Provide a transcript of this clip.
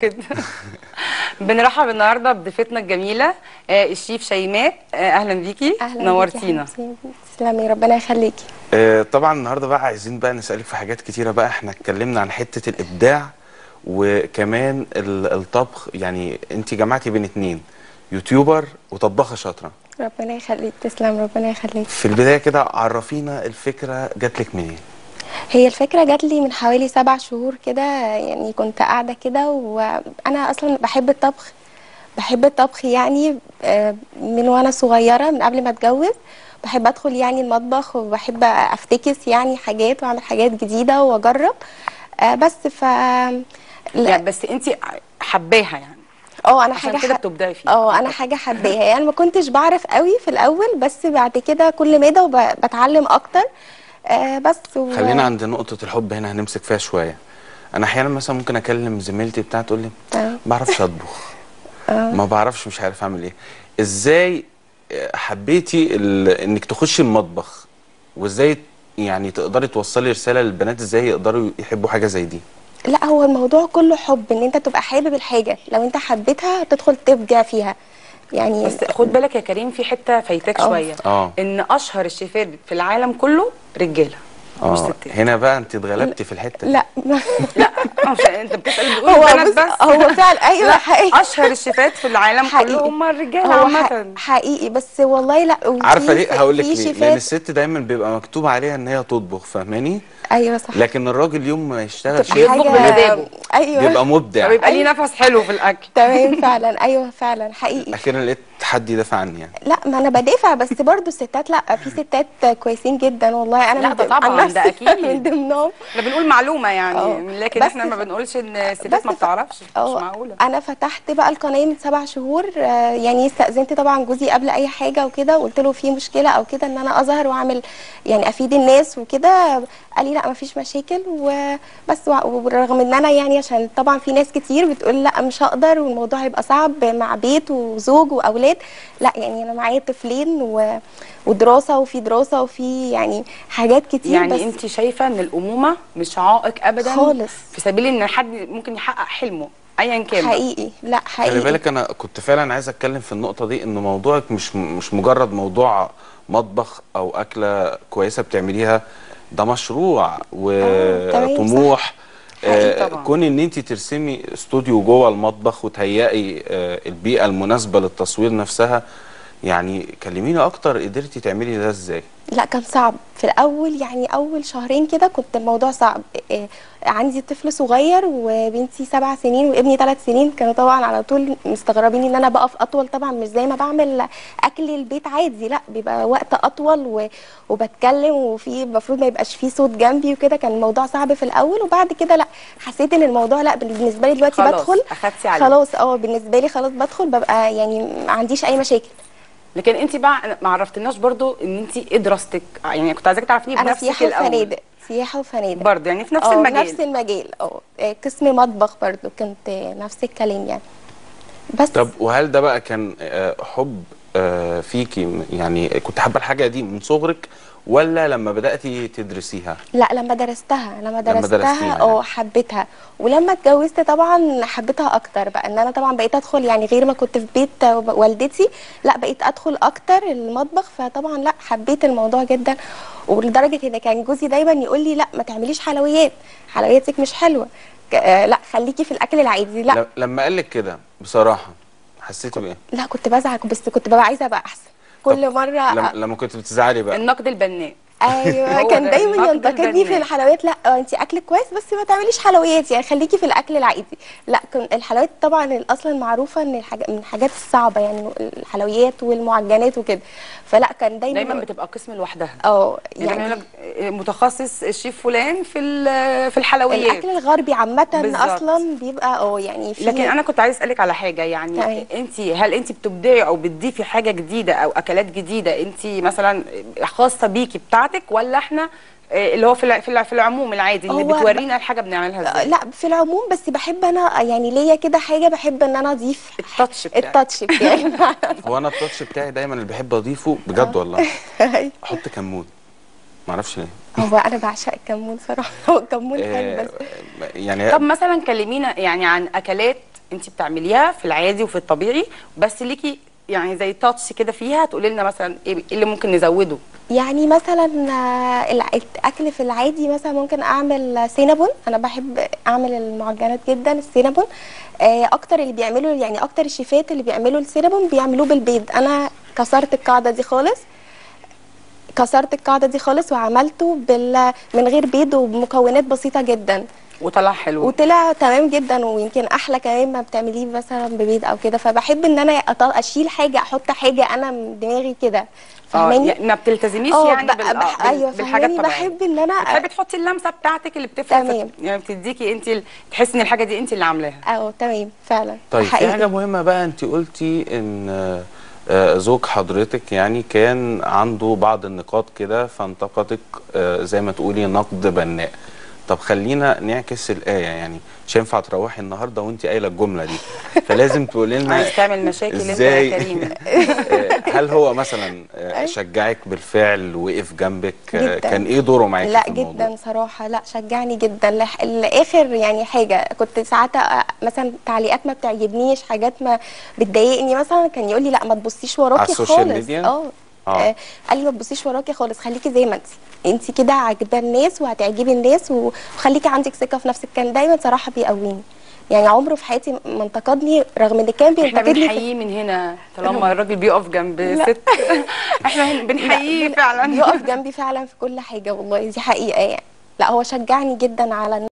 كده بنرحب النهارده بضيفتنا الجميله آه، الشيف شيماء آه، اهلا بيكي اهلا نورتينا بيكي يا حبيبتي. تسلمي ربنا يخليكي آه، طبعا النهارده بقى عايزين بقى نسألك في حاجات كتيرة بقى احنا اتكلمنا عن حتة الإبداع وكمان ال- الطبخ يعني انت جمعتي بين اتنين يوتيوبر وطباخة شاطرة ربنا يخليك تسلم ربنا يخليك في البداية كده عرفينا الفكرة جاتلك منين هي الفكرة جات لي من حوالي سبع شهور كده يعني كنت قاعدة كده وأنا أصلا بحب الطبخ بحب الطبخ يعني آه، من وأنا صغيرة من قبل ما أتجوز بحب أدخل يعني المطبخ وبحب أفتكس يعني حاجات وأعمل حاجات جديدة وأجرب آه، بس ف لا- يعني بس انت حباها يعني اه انا عشان حاجه كده ح- بتبدعي فيها. اه انا حاجه حباها يعني ما كنتش بعرف قوي في الاول بس بعد كده كل مدى وبتعلم اكتر آه بس و... خلينا عند نقطة الحب هنا هنمسك فيها شوية أنا أحيانا مثلا ممكن أكلم زميلتي بتاعتي تقول لي آه. ما بعرفش أطبخ ما بعرفش مش عارف أعمل إيه إزاي آه، حبيتي ال- إنك تخشي المطبخ وإزاي يعني تقدري توصلي رسالة للبنات إزاي يقدروا يحبوا حاجة زي دي لا هو الموضوع كله حب ان انت تبقى حابب الحاجه لو انت حبيتها تدخل تبدع فيها يعني بس خد بالك يا كريم في حته فايتاك اه. شويه اه. ان اشهر الشيفات في العالم كله رجاله مش اه ستات هنا بقى انت اتغلبتي في الحته دي لا لا عشان انت بتسال بتقول هو البنات بص بس هو فعلا ايوه لا حقيقي اشهر الشيفات في العالم حقيقي. كله هم الرجاله هو ح- عامه حقيقي بس والله لا وفي- عارفه ليه هقول لك في ليه لان شيفات الست دايما بيبقى مكتوب عليها ان هي تطبخ فاهماني ايوه صح لكن الراجل يوم ما يشتغل طب شيف بيطبخ بمزاجه. ايوه بيبقى مبدع فبيبقى ليه نفس حلو في الاكل تمام فعلا ايوه فعلا حقيقي اخيرا لقيت حد يدافع عني يعني لا ما انا بدافع بس برضو الستات لا في ستات كويسين جدا والله انا لا من ده ضمن- طبعاً، عن نفسي ده أكيد. من ضمنهم احنا بنقول معلومه يعني اه. لكن بس احنا ما ف- بنقولش ان الستات بس ما ف- بتعرفش مش اه معقوله انا فتحت بقى القناه من سبع شهور آه، يعني استاذنت طبعا جوزي قبل اي حاجه وكده وقلت له في مشكله او كده ان انا اظهر واعمل يعني افيد الناس وكده قال لي لا ما فيش مشاكل وبس وع- ورغم ان انا يعني عشان طبعا في ناس كتير بتقول لا مش هقدر والموضوع هيبقى صعب مع بيت وزوج واولاد لا يعني انا معايا طفلين و... ودراسه وفي دراسه وفي يعني حاجات كتير يعني بس انت شايفه ان الامومه مش عائق ابدا خالص. في سبيل ان حد ممكن يحقق حلمه ايا كان بقى. حقيقي لا حقيقي خلي بالك انا كنت فعلا عايز اتكلم في النقطه دي ان موضوعك مش مش مجرد موضوع مطبخ او اكله كويسه بتعمليها ده مشروع تمام، وطموح حقيقي آه، طبعاً. كون ان انت ترسمي استوديو جوه المطبخ وتهيئي آه، البيئه المناسبه للتصوير نفسها يعني كلميني اكتر قدرتي تعملي ده ازاي لا كان صعب في الاول يعني اول شهرين كده كنت الموضوع صعب إيه، عندي طفل صغير وبنتي سبع سنين وابني ثلاث سنين كانوا طبعا على طول مستغربين ان انا بقف اطول طبعا مش زي ما بعمل اكل البيت عادي لا بيبقى وقت اطول و... وبتكلم وفي المفروض ما يبقاش فيه صوت جنبي وكده كان الموضوع صعب في الاول وبعد كده لا حسيت ان الموضوع لا بالنسبه لي دلوقتي خلاص، بدخل أخدتي عليه. خلاص اه بالنسبه لي خلاص بدخل ببقى يعني ما عنديش اي مشاكل لكن انت بقى ما عرفتناش برضو ان انت ايه دراستك يعني كنت عايزاك تعرفيني انا بنفسك سياحه الاول وفنادق سياحه وفنادق برضه يعني في نفس اه المجال نفس المجال اه آه، قسم مطبخ برضو كنت نفس الكلام يعني بس طب وهل ده بقى كان آه، حب آه، فيكي يعني كنت حابه الحاجه دي من صغرك ولا لما بداتي تدرسيها لا لما درستها لما درستيها درستها يعني. اه حبيتها ولما اتجوزت طبعا حبيتها اكتر بقى ان انا طبعا بقيت ادخل يعني غير ما كنت في بيت والدتي لا بقيت ادخل اكتر المطبخ فطبعا لا حبيت الموضوع جدا ولدرجه ان كان جوزي دايما يقول لي لا ما تعمليش حلويات حلوياتك مش حلوه ك- آه، لا خليكي في الاكل العادي لا ل- لما قال لك كده بصراحه حسيتي بايه لا كنت بزعل بس كنت ببقى عايزه ابقى احسن كل مره لما, لما كنت بتزعلي بقى النقد البناء ايوه هو كان ده دايما النقد ينتقدني في البناء. الحلويات لا انت اكلك كويس بس ما تعمليش حلويات يعني خليكي في الاكل العادي لا كن الحلويات طبعا اصلا معروفه ان الحاجة من الحاجات الصعبه يعني الحلويات والمعجنات وكده فلا كان دايما دايما بتبقى قسم لوحدها اه يعني, يعني يعني متخصص الشيف فلان في ال- في الحلويات الاكل الغربي عامه بالظبط. اصلا بيبقى اه يعني في لكن انا كنت عايز اسالك على حاجه يعني تمام. انت هل انت بتبدعي او بتضيفي حاجه جديده او اكلات جديده انت مثلا خاصه بيكي بتاعتك ولا احنا آه، اللي هو في الع- في الع- في العموم العادي ان هو بتورينا الحاجه بنعملها ازاي لا في العموم بس بحب انا يعني ليا كده حاجه بحب ان انا اضيف التاتش بتاعك. التاتش بتاعي هو انا التاتش بتاعي دايما اللي بحب اضيفه بجد والله احط كمون معرفش ليه هو انا بعشق الكمون صراحه هو الكمون حلو آه، بس يعني طب مثلا كلمينا يعني عن اكلات انت بتعمليها في العادي وفي الطبيعي بس ليكي يعني زي تاتش كده فيها تقولي لنا مثلا ايه إيه اللي ممكن نزوده يعني مثلا آه، الع- الاكل في العادي مثلا ممكن اعمل سينابون انا بحب اعمل المعجنات جدا السينابون آه، اكتر اللي بيعملوا يعني اكتر الشيفات اللي بيعملوا السينابون بيعملوه بالبيض انا كسرت القاعده دي خالص كسرت القاعده دي خالص وعملته بال من غير بيض وبمكونات بسيطه جدا وطلع حلو وطلع تمام جدا ويمكن احلى كمان ما بتعمليه مثلا ببيض او كده فبحب ان انا أط- اشيل حاجه احط حاجه انا من دماغي كده اه فاهماني يعني ما بتلتزميش اه يعني بق- بال... بح- آه، بال... ايوه بالحاجات فاهماني الطبيعيه بحب ان انا بتحبي تحطي اللمسه بتاعتك اللي بتفرق في- تمام. يعني بتديكي انت ال- تحسي ان الحاجه دي انت اللي عاملاها اه تمام فعلا طيب في حقيقي. حاجة مهمة بقى انت قلتي ان آه، آه، زوج حضرتك يعني كان عنده بعض النقاط كده فانتقدك آه، زي ما تقولي نقد بناء طب خلينا نعكس الآية يعني مش هينفع تروحي النهارده وانت قايله الجملة دي فلازم تقولي لنا عايز تعمل مشاكل انت ازاي يا كريم آه، هل هو مثلا آه، أي. شجعك بالفعل وقف جنبك آه، جداً. كان ايه دوره معاكي لا في الموضوع جدا صراحه لا شجعني جدا لح- لاخر يعني حاجه كنت ساعات أ- مثلا تعليقات ما بتعجبنيش حاجات ما بتضايقني مثلا كان يقول لي لا ما تبصيش وراكي السوشيال خالص ميديا؟ اه آه. آه، قال لي ما تبصيش وراكي خالص خليكي زي ما انت انت كده عاجبه الناس وهتعجبي الناس وخليكي عندك ثقه في نفسك كان دايما صراحه بيقويني يعني عمره في حياتي ما انتقدني رغم ان كان احنا بينتقدني في- بنحييه من هنا طالما الراجل بيقف جنب لا. ست احنا هن- بنحييه لا، فعلا بيقف جنبي فعلا في كل حاجه والله دي حقيقه يعني لا هو شجعني جدا على